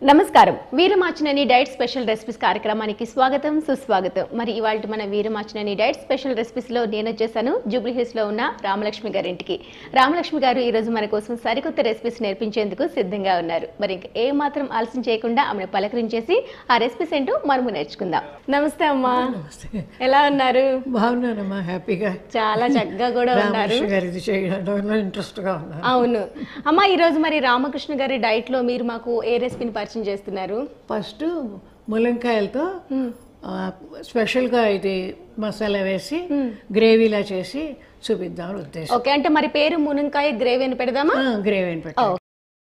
నమస్కారం వీరమాచినని diet special recipes కార్యక్రమానికి స్వాగతం సుస్వాగతం మరి ఇవాళ మన వీరమాచినని డైట్ స్పెషల్ రెసిపీస్ లో నేను వచ్చేసాను జూబ్లీ హిల్స్ లో ఉన్న రామలక్ష్మి గారింటికి రామలక్ష్మి గారు ఈ రోజు మన కోసం సరికొత్త రెసిపీస్ నేర్పించేందుకు సిద్ధంగా ఉన్నారు మరి ఇంక ఏ మాత్రం ఆలస్యం చేయకుండా ఆమెను పలకరించేసి ఆ రెసిపీస్ ఏంటో మనము నేర్చుకుందాం నమస్తే అమ్మా ఎలా ఉన్నారు బాగున్నానమ్మా హ్యాపీగా చాలా చక్కగా కూడా ఉన్నారు రామకృష్ణ గారి ఇది చేయడంలో ఇంట్రెస్ట్గా ఉన్నాను అవును అమ్మా ఈ రోజు మరి రామకృష్ణ గారి డైట్ లో మీరు మాకు ఏ రెసిపీని పరిచయం చేస్తున్నారు ఫస్ట్ ములంకాయలతో ఆ, స్పెషల్గా ఇది మసాలా వేసి గ్రేవీలా చేసి చూపిద్దామని ఉద్దేశం ఓకే అంటే మరి పేరు మునంకాయ గ్రేవీ అని పెడదామా ఆ, గ్రేవీ అని పెట్టి ఓ.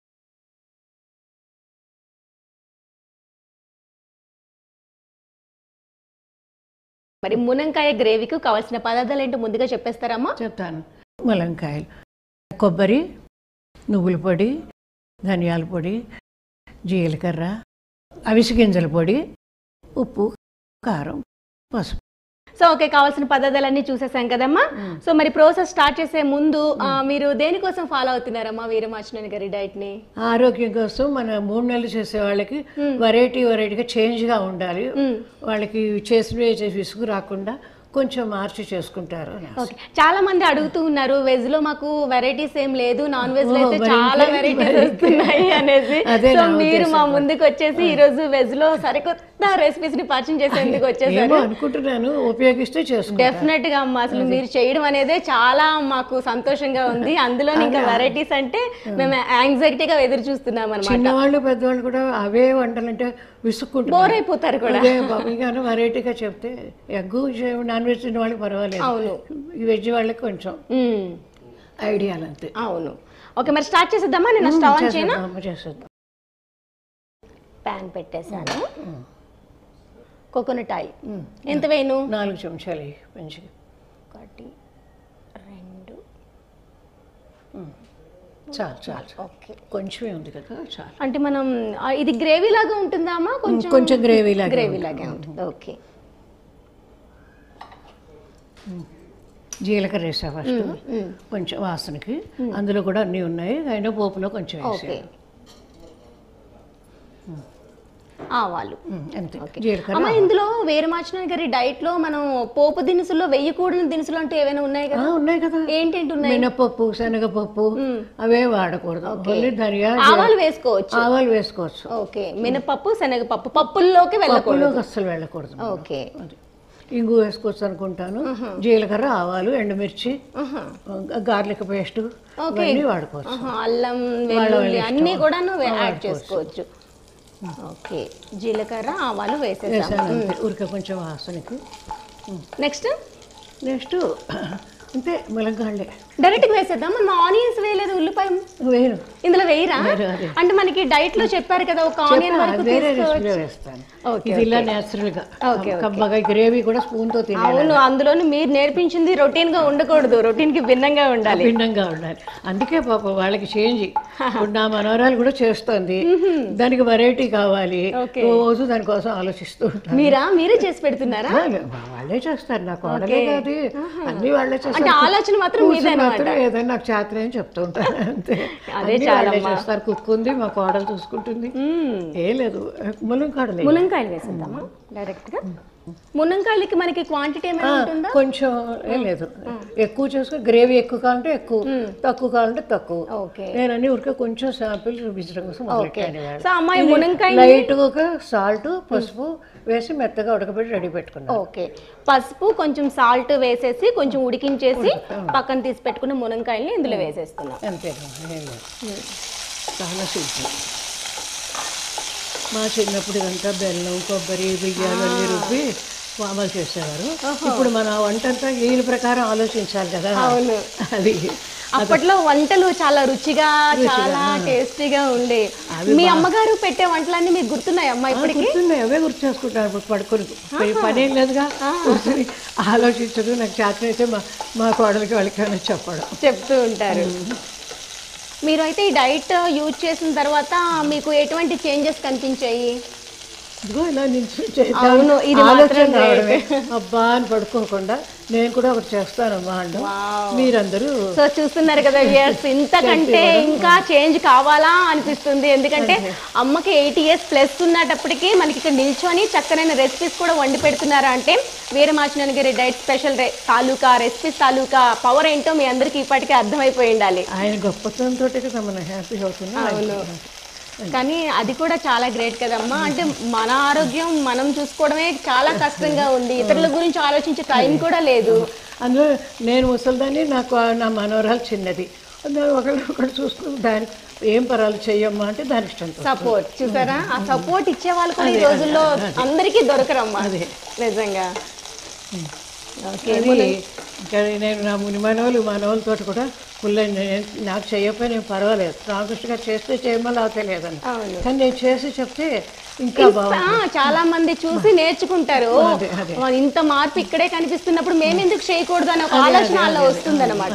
మరి మునంకాయ గ్రేవీకి కావాల్సిన పదార్థాలు ఏంటో ముందుగా చెప్పేస్తారమ్మా చెప్తాను ములంకాయలు కొబ్బరి నువ్వుల పొడి ధనియాల పొడి జీలకర్ర అవిసి గింజల పొడి ఉప్పు కారం పసుపు సో ఓకే కావాల్సిన పదార్థాలన్నీ చూసేసాం కదమ్మా సో మరి ప్రాసెస్ స్టార్ట్ చేసే ముందు ఆ, మీరు దేనికోసం ఫాలో అవుతున్నారమ్మా వీరమాచినేని గారి డైట్ ని ఆరోగ్యం కోసం మన మూడు నెలలు చేసే వాళ్ళకి వెరైటీ వెరైటీగా చేంజ్గా ఉండాలి వాళ్ళకి చేసినవే చేసి విసుగు రాకుండా కొంచెం మార్చి చేసుకుంటారు అని ఆశ. ఓకే చాలా మంది అడుగుతూ ఉన్నారు వెజ్ లో మాకు వెరైటీస్ ఏం లేదు నాన్ వెజ్ లో అయితే మరి చాలా ఇంకేం? వెరైటీస్ మరి వస్తున్నాయి అనేసి అదే సో నా మీరు మా ఉద్దేశం. ముందుకు వచ్చేసి ఈ రోజు వెజ్ లో సరికొత్త రెసిపీస్ ని పరిచయం చేసేందుకు వచ్చేసారు ఏమో అనుకుంటున్నాను ఉపయోగిస్తే చేసుకుంటాను డెఫినెట్ గా అమ్మా అసలు మీరు చేయడం అనేదే చాలా మాకు సంతోషంగా ఉంది అందులో ఇంకా వెరైటీస్ అంటే మేము యాంగ్జైటీగా ఎదురు చూస్తున్నాం అనమాట చిన్నవాళ్ళు పెద్దవాళ్ళు కూడా అవే వంటలంటే బోర్ విసుక్కుంటారు అయిపోతారు కూడా అదే బాబు గాను వెరైటీగా చెప్తే ఎగ్గు నాన్ వెజ్ తిన్న వాళ్ళకి పర్వాలేదు అవును ఈ వెజ్ వాళ్ళకి కొంచెం ఉమ్, ఐడియాలు అంతే అవును ఓకే మరి స్టార్ట్ చేసేద్దామా నేను స్టవ్ ఆన్ చేయనా చేసేద్దాం, అమ్మ చేసేద్దాం ప్యాన్ పెట్టేశాను కోకోనట్ ఆయిల్ ఎంత వేయను నాలుగు చెంచాలు వేయి మంచిగా ఒకటి రెండు చాలు చాలు చాలు. ఓకే కొంచెమే ఉంది కదా చాలు అంటే మనం ఆ, ఇది గ్రేవీ లాగా ఉంటుందామా కొంచెం కొంచెం గ్రేవీ లాగా గ్రేవీ లాగా ఉంటుంది ఓకే జీలకర్ర వేసా ఫస్ట్ కొంచెం వాసనకి అందులో కూడా అన్నీ ఉన్నాయి అయినా పోపులో కొంచెం ఓకే వేసా ఆవాలు అంతే ఓకే. జీలకర్ర అమ్మ ఇందులో వేరుమాచిన గారి డైట్ లో మనం పోపు దినుసుల్లో వెయ్యకూడని దినుసులు అంటూ ఏమైనా ఉన్నాయి ఆ, కదా ఉన్నాయి కదా ఏంటేంటి ఉన్నాయి మినపప్పు శనగపప్పు అవే వాడకూడదు ఓన్లీ ధనియా ఆవాలు వేసుకోవచ్చు ఆవాలు వేసుకోవచ్చు ఓకే మినపప్పు శనగపప్పు పప్పుల్లోకి వెళ్ళకూడదు పప్పులోకి అస్సలు వెళ్ళకూడదు ఓకే అది ఇంగు వేసుకోవచ్చు అనుకుంటాను జీలకర్ర ఆవాలు ఎండుమిర్చి గార్లిక్ పేస్ట్ ఇవన్నీ వాడుకోవచ్చు ఆహా, అల్లం వెల్లుల్లి అన్ని కూడాను యాడ్ చేసుకోవచ్చు ఓకే జీలకర్ర ఆవాలు వేసేసాం వేసాను అంతే ఉరిక కొంచెం వాసనకి నెక్స్ట్ నెక్స్ట్ అంతే ములంకాళ్ళే డైరెక్ట్ గా వేసేద్దాం మనం ఆనియన్స్ వేయలేదు ఉల్లిపాయ వేరు ఇందులో వేయరా వేరు, అదే. అంటే మనకి డైట్ లో చెప్పారు కదా ఒక ఆనియన్ చెప్పా, వరకు వేరే తీసుకోవచ్చు రెసిపీలో వేస్తాను ఓకే, ఇది ఇలా న్యాచురల్ గా ఓకే, కమ్మగా గ్రేవీ కూడా స్పూన్ తో తినాలి అవును అందులోని మీరు నేర్పించింది రొటీన్ గా ఉండకూడదు రొటీన్ కి భిన్నంగా ఉండాలి భిన్నంగా ఉండాలి అందుకే పాప వాళ్ళకి చేంజ్ ఇప్పుడు నా మనవరాలు కూడా చేస్తోంది దానికి వెరైటీ కావాలి ఓకే. రోజు దానికోసం ఆలోచిస్తూ ఉంటాను మీరా మీరే చేసి పెడుతున్నారా వాళ్ళే చేస్తారు నా కోడలే కాదు అన్ని వాళ్ళే అంటే చేస్తారు ఆలోచన మాత్రం కూర్చుని మీదనమాట మాత్రం ఏదైనా నాకు చేతనే అని చెప్తూ ఉంటాను అంతే అదే అన్నీ చాలమ్మా. వాళ్ళే చేస్తారు కుక్ ఉంది మా కోడలు చూసుకుంటుంది ఏం లేదు ములంకాడలే మునంకాయలు వేసేద్దామా డైరెక్ట్ గా మునంకాయలకి మనకి క్వాంటిటీ ఏమైనా ఉంటుందా కొంచెం ఏం లేదు ఎక్కువ చేసుకుని గ్రేవీ ఎక్కువ కావాలంటే ఎక్కువ తక్కువ కావాలంటే తక్కువ ఓకే నేను అన్ని ఊరికే కొంచెం శాంపిల్ చూపించడం కోసం మొదలెట్టాను ఇవాళ. సో అమ్మాయి మునంకాయ లైట్ ఒక సాల్ట్ పసుపు వేసి మెత్తగా ఉడకబెట్టి రెడీ పెట్టుకున్నాను ఓకే పసుపు కొంచెం సాల్ట్ వేసేసి కొంచెం ఉడికించేసి పక్కన తీసి పెట్టుకున్న మునంకాయల్ని ఇందులో వేసేస్తున్నాం అంతే ఏం లేదు చాలా సింపుల్ మా చిన్నప్పుడు ఇదంతా బెల్లం కొబ్బరి బియ్యాలు అన్ని రుబ్బి అమలు చేసేవారు ఇప్పుడు మన వంట అంతా వీళ్ళ ప్రకారం ఆలోచించాలి కదా అవును. అది అప్పట్లో వంటలు చాలా రుచిగా చాలా టేస్టీగా ఉండే మీ అమ్మగారు పెట్టే వంటలన్నీ మీకు గుర్తున్నాయి అమ్మా ఇప్పటికి గుర్తున్నాయి అవే గుర్తు చేసుకుంటాను ఇప్పుడు పడుకొని పని- పనేం లేదుగా కూర్చొని ఆలోచించదు నాకు చేతనైతే మా మా కోడలికి వాళ్ళకి ఏమైనా చెప్పడం చెప్తూ ఉంటారు మీరు అయితే ఈ డైట్ యూజ్ చేసిన తర్వాత మీకు ఎటువంటి చేంజెస్ కనిపించాయి ఇదిగో ఇలా నిల్చుని అవును, చేద్దాం ఇది ఆలోచన మాత్రం రావడమే అబ్బా అని పడుకోకుండా నేను కూడా ఒకటి చేస్తానమ్మా అండు మీరందరూ సో చూస్తున్నారు కదా వ్యూయర్స్ ఇంతకంటే ఇంకా చేంజ్ కావాలా అనిపిస్తుంది ఎందుకంటే అమ్మకి ఎయిటీ ఇయర్స్ ప్లస్ ఉన్నప్పటికీ మనకి ఇక్కడ నిల్చొని చక్కనైన రెసిపీస్ కూడా వండి పెడుతున్నారా అంటే వీరమాచినేని గారి డైట్ స్పెషల్ తాలూకా రెసిపీస్ తాలూకా పవర్ ఏంటో మీ అందరికీ ఇప్పటికే అర్థమైపోయి ఉండాలి ఆయన గొప్పతనంతో కదా మనం హ్యాపీ అవుతున్నాం అవును కానీ అది కూడా చాలా గ్రేట్ కదమ్మా అంటే మన ఆరోగ్యం మనం చూసుకోవడమే చాలా కష్టంగా ఉంది ఇతరుల గురించి ఆలోచించే టైం కూడా లేదు అందులో నేను ముసలిదాన్ని నాకు ఆ- నా మనోరాలు చిన్నది అందులో ఒకళ్ళు ఒకళ్ళు చూసుకుని దానికి ఏం పరాలు చెయ్యమ్మా అంటే దానికి ఇష్టం సపోర్ట్ చూసారా ఆ సపోర్ట్ ఇచ్చే వాళ్ళు కూడా ఈ రోజుల్లో అందరికీ దొరకరమ్మా నిజంగా ఓకే అది ఇంకా నేను నా ముని మనవలు మనవలతో కూడా ఫుల్ నాకు చేయకపోయినా ఏం పర్వాలేదు రామకృష్ణ గారు చేస్తే చేయమని లేకపోతే లేదని అవును. కానీ నేను చేసి చెప్తే ఇంకా బాగుంది ఆ, చాలా మంది చూసి నేర్చుకుంటారు అదే, అదే. "ఓ, ఇంత మార్పు ఇక్కడే కనిపిస్తున్నప్పుడు మేము ఎందుకు చేయకూడదు అనే ఒక ఆలోచన వాళ్ళలో వస్తుంది అనమాట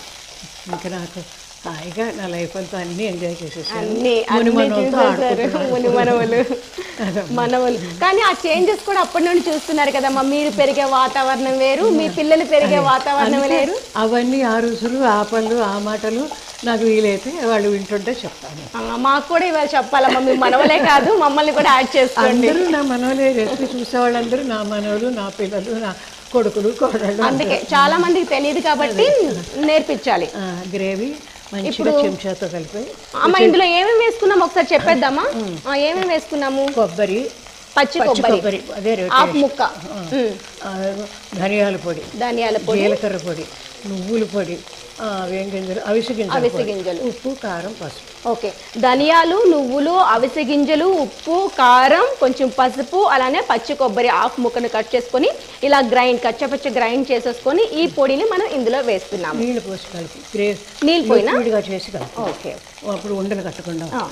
ఇంకా నాకు హాయిగా నా లైఫ్ అంతా అన్నీ ఎంజాయ్ చేసేసాను అన్ని ముని అన్ని మనవలతో చూసేశారు ఆడుకుంటున్నాను. ముని మనవలు మనవలు కానీ ఆ చేంజెస్ కూడా అప్పటి నుండి చూస్తున్నారు కదమ్మా మీరు పెరిగే వాతావరణం వేరు మీ పిల్లలు పెరిగే వాతావరణం వేరు అవన్నీ ఆ రుచులు ఆ పనులు ఆ మాటలు నాకు వీలైతే వాళ్ళు వింటుంటే చెప్తాను ఆ, మాకు కూడా ఇవాళ చెప్పాలమ్మా మీ మనవలే కాదు మమ్మల్ని కూడా యాడ్ చేసుకోండి అందరూ నా మనవలే రెసిపీ చూసేవాళ్ళందరూ నా మనవలు నా పిల్లలు నా కొడుకులు కోడళ్ళు అందుకే చాలా మందికి తెలియదు కాబట్టి నేర్పించాలి ఆ, గ్రేవీ మంచిగా చెంచాతో కలిపి అమ్మ ఇందులో ఏమేమి వేసుకున్నాము ఒకసారి చెప్పేద్దామా ఆ, ఏమేమి వేసుకున్నాము కొబ్బరి పచ్చి పచ్చి కొబ్బరి కొబ్బరి అదే రేటు ఆఫ్ ముక్క ఉమ్. ఆ, ధనియాల పొడి ధనియాల పొడి జీలకర్ర పొడి నువ్వుల పొడి ఆ, వేం గింజలు అవిసె గింజలు అవిసె గింజలు ఉప్పు కారం పసుపు ఓకే ధనియాలు నువ్వులు అవిసె గింజలు ఉప్పు కారం కొంచెం పసుపు అలానే పచ్చి కొబ్బరి ఆఫ్ ముక్కను కట్ చేసుకొని ఇలా గ్రైండ్ కచ్చపచ్చ గ్రైండ్ చేసేసుకొని ఈ పొడిని మనం ఇందులో వేస్తున్నాము నీళ్ళు పోసి కలిపి గ్రే నీళ్ళు పోయినా లిక్విడ్గా చేసి కలిపి ఓకే అప్పుడు ఉండలు కట్టకుండా ఆ,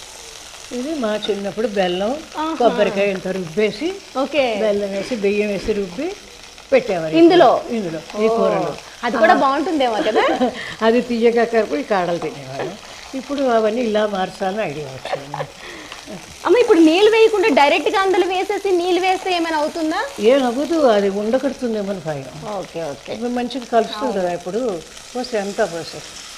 ఇది మా చిన్నప్పుడు బెల్లం కొబ్బరికాయ ఇంత రుబ్బేసి ఓకే బెల్లం వేసి బియ్యం వేసి రుబ్బి పెట్టేవారు ఇందులో ఇందులో ఈ కూరలో అది కూడా బాగుంటుందేమో కదా అది తీయగా కలుపు ఈ కాడలు తినేవాళ్ళు ఇప్పుడు అవన్నీ ఇలా మార్చాలని ఐడియా వచ్చింది నాకు. అమ్మ ఇప్పుడు నీళ్ళు వేయకుండా డైరెక్ట్ గా అందులో వేసేసి నీళ్ళు వేస్తే ఏమైనా అవుతుందా ఏం అవ్వదు అది ఉండకడుతుందేమో భయం ఓకే ఓకే ఇప్పుడు మంచిగా కలుస్తుంది కదా ఇప్పుడు పోసి అంతా పోసి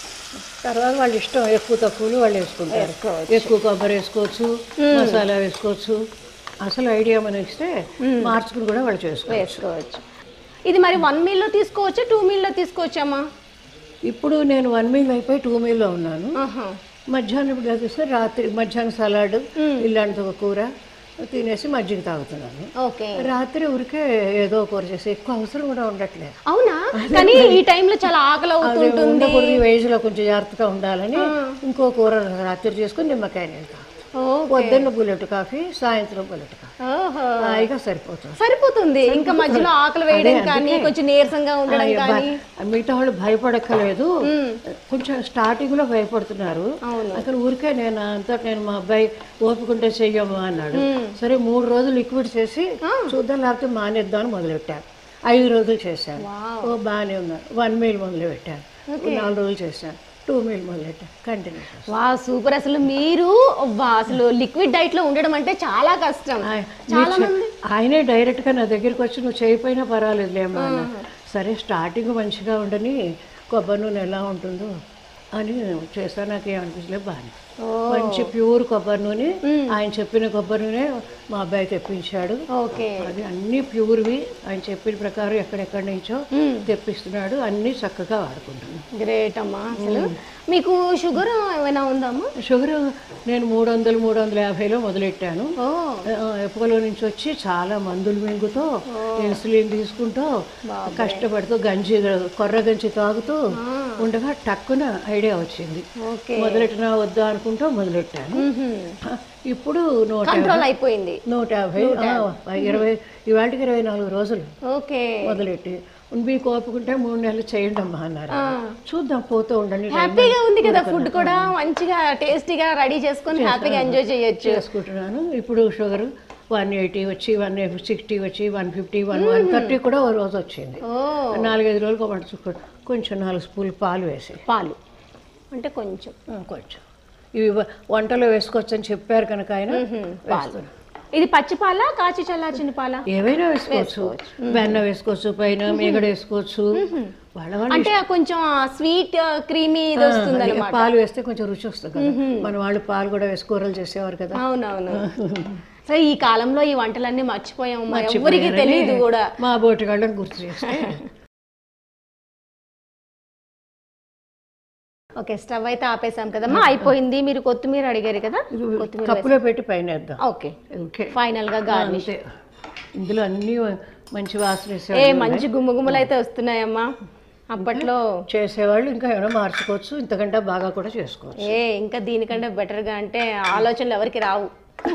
తర్వాత వాళ్ళ ఇష్టం ఎక్కువ తక్కువలు వాళ్ళు వేసుకుంటారు ఎక్కువ కొబ్బరి వేసుకోవచ్చు మసాలా వేసుకోవచ్చు అసలు ఐడియా మనం ఇస్తే మార్చుకుని కూడా వాళ్ళు చేసుకోవచ్చు వేసుకోవచ్చు ఇది మరి వన్ మీల్లో తీసుకోవచ్చా టూ మీల్లో తీసుకోవచ్చమ్మా ఇప్పుడు నేను వన్ మీల్ అయిపోయి టూ మీల్లో ఉన్నాను ఆహా. మధ్యాహ్నం ఇప్పుడు చేస్తే రాత్రి మధ్యాహ్నం సలాడ్ ఇలాంటి ఒక కూర తినేసి మజ్జిగ తాగుతున్నాను ఓకే రాత్రి ఊరికే ఏదో కూర చేసి ఎక్కువ అవసరం కూడా ఉండట్లేదు అవునా కానీ ఈ టైంలో చాలా ఆకలి అవుతుంటుంది ఉండకూడదు ఈ వయసులో కొంచెం జాగ్రత్తగా ఉండాలని ఇంకో కూర రాత్రి చేసుకుని నిమ్మకాయ నీళ్ళు ఓ, పొద్దున్న బుల్లెట్ కాఫీ సాయంత్రం బుల్లెట్ కాఫీ ఓహో. హాయిగా సరిపోతుంది సరిపోతుంది ఇంకా మధ్యలో ఆకలి వేయడం కానీ కొంచెం నీరసంగా ఉండడం ఆ, కానీ భ- మిగతా వాళ్ళు భయపడక్కలేదు కొంచెం స్టార్టింగ్ లో భయపడుతున్నారు అవును. అసలు ఊరికే నేను అంతా నేను మా అబ్బాయి ఓపికంటే చెయ్యము అన్నాడు సరే మూడు రోజులు లిక్విడ్ చేసి చూద్దాం లేకపోతే మానేద్దాం అని మొదలుపెట్టాను ఐదు రోజులు చేశాను ఓ బాగానే ఉన్నారు వన్ మీల్ మొదలు పెట్టాను నాలుగు రోజులు చేశాను టూ మీల్ మొదలెట్టాను కంటిన్యూ వా సూపర్ అసలు మీరు వా, అసలు లిక్విడ్ డైట్ లో ఉండడం అంటే చాలా కష్టం చాలా మంది ఆయనే డైరెక్ట్గా నా దగ్గరికి వచ్చి నువ్వు చేయకపోయినా పర్వాలేదు లేమ్మా అన్న సరే స్టార్టింగ్ మంచిగా ఉండని కొబ్బరి నూనె ఎలా ఉంటుందో అని చేస్తాను నాకు ఏమనిపించలేదు బాగానే మంచి ప్యూర్ కొబ్బరి నూనె ఆయన చెప్పిన కొబ్బరి నూనె మా అబ్బాయి తెప్పించాడు ఓకే అది అన్ని ప్యూర్వి ఆయన చెప్పిన ప్రకారం ఎక్కడెక్కడి నుంచో తెప్పిస్తున్నాడు అన్నీ చక్కగా వాడుకుంటున్నాను గ్రేట్ అమ్మా అసలు మీకు షుగర్ ఏమైనా ఉందమ్మా షుగర్ నేను మూడు వందలు మూడు వందల యాభైలో మొదలెట్టాను ఓ ఆ, ఎప్పుకలో నుంచి వచ్చి చాలా మందులు మింగుతూ ఇన్సులిన్ తీసుకుంటూ కష్టపడుతూ గంజి కొర్ర గంజి తాగుతూ ఉండగా టక్కున ఐడియా వచ్చింది ఓకే మొదలెట్టినా వద్దా అనుకుంటూ మొదలెట్టాను ఇప్పుడు నూట కంట్రోల్ అయిపోయింది నూట యాభై ఆ, ఇరవై ఇవాళకి ఇరవై నాలుగు రోజులు ఓకే మొదలెట్టి మీకు ఓపుకుంటే మూడు నెలలు చేయండి అమ్మా అన్నారు చూద్దాం పోతూ ఉండండి హ్యాపీగా ఉంది కదా ఫుడ్ కూడా మంచిగా టేస్టీగా రెడీ చేసుకొని హ్యాపీగా ఎంజాయ్ చేయొచ్చు చేసుకుంటున్నాను ఇప్పుడు షుగర్ వన్ ఎయిటీ వచ్చి వన్ సిక్స్టీ వచ్చి one fifty one one thirty కూడా ఓ రోజు వచ్చింది ఓ నాలుగైదు రోజులకు ఒకటి చుక్క- కొంచెం నాలుగు స్పూన్లు పాలు వేసి పాలు అంటే కొంచెం ఆ, కొంచెం ఇవి వ- వంటలో వేసుకోవచ్చని చెప్పారు కనుక ఆయన వేస్తున్నా. ఇది పచ్చి పాల కాచి చల్లార్చిన పాల ఏవైనా వేసుకోవచ్చు వెన్న వేసుకోవచ్చు పైన మేగడ వేసుకోవచ్చు వాళ్ళ వాళ్ళ అంటే కొంచెం స్వీట్ క్రీమీ ఇది వస్తుంది అది పాలు వేస్తే కొంచెం రుచి వస్తుంది కదా మన వాళ్ళు పాలు కూడా వేసి కూరలు చేసేవారు కదా అవునవును సో ఈ కాలంలో ఈ వంటలన్నీ మర్చిపోయాం ఎవరికి తెలియదు కూడా మా బోటిగాళ్ళని గుర్తు చేస్తే ఓకే స్టవ్ అయితే ఆపేసాం కదమ్మా అయిపోయింది మీరు కొత్తిమీర అడిగారు కదా కొత్తిమీర కప్పులో పెట్టి పైన వేద్దాం ఓకే ఓకే ఫైనల్ గా గార్నిష్ అంతే ఇందులో అన్ని మంచి వాసన ఏ వేసేవాళ్ళు మంచి గుమ్మగుమ్మలు అయితే వస్తున్నాయమ్మా అప్పట్లో చేసేవాళ్ళు ఇంకా ఏమైనా మార్చుకోవచ్చు ఇంతకంటే బాగా కూడా చేసుకోవచ్చు ఏ ఇంకా దీనికంటే better గా అంటే ఆలోచనలు ఎవరికి రావు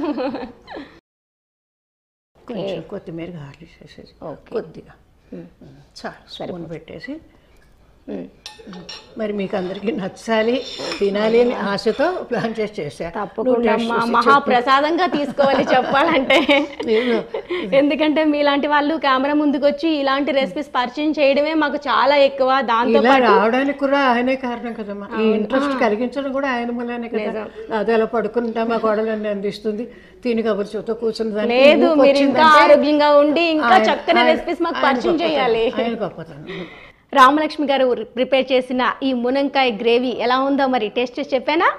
కొంచెం కొత్తిమీర గార్లిష్ చేసేసి ఓకే కొద్దిగా చాలు స్పూన్ పెట్టేసి మ్మ్. మరి మీకు అందరికీ నచ్చాలి తినాలి అని ఆశతో ప్లాన్ చేసి చేశా తప్పకుండా అమ్మా మహాప్రసాదంగా తీసుకోవాలి చెప్పాలంటే ఎందుకంటే మీలాంటి వాళ్ళు కెమెరా ముందుకు వచ్చి ఇలాంటి రెసిపీస్ పరిచయం చేయడమే మాకు చాలా ఎక్కువ దాంతో ఇలా రావడానికి కూడా ఆయనే కారణం కదమ్మా ఈ ఇంట్రెస్ట్ కలిగించడం కూడా ఆయన మూలనే కదా అదే అలా పడుకుంటా మా కోడలన్నీ అందిస్తుంది తిని కబురు చెబుతూ కూర్చుని దానికి లేదు ఊపు మీరు ఇంకా వచ్చిందంటే ఆరోగ్యంగా ఉండి ఇంకా ఆయన- చక్కని ఆయన- రెసిపీస్ మాకు ఆయన పరిచయం గొప్పతనం. చేయాలి ఆయన గొప్పతనం రామలక్ష్మి గారు ప్రిపేర్ చేసిన ఈ మునంకాయ గ్రేవీ ఎలా ఉందో మరి టేస్ట్ చేసి చెప్పానా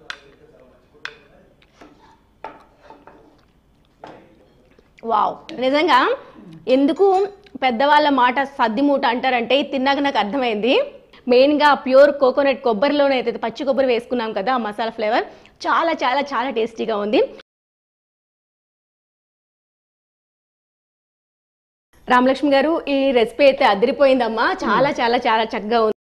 వావ్ నిజంగా ఎందుకు పెద్దవాళ్ళ మాట సద్ది మూట అంటారంటే ఇది తిన్నాక నాకు అర్థమైంది మెయిన్గా ప్యూర్ కోకోనట్ కొబ్బరిలోనే అయితే పచ్చి కొబ్బరి వేసుకున్నాం కదా ఆ మసాలా ఫ్లేవర్ చాలా చాలా చాలా టేస్టీగా ఉంది రామలక్ష్మి గారు ఈ రెసిపీ అయితే అదిరిపోయిందమ్మా చాలా చాలా చాలా చక్కగా ఉంది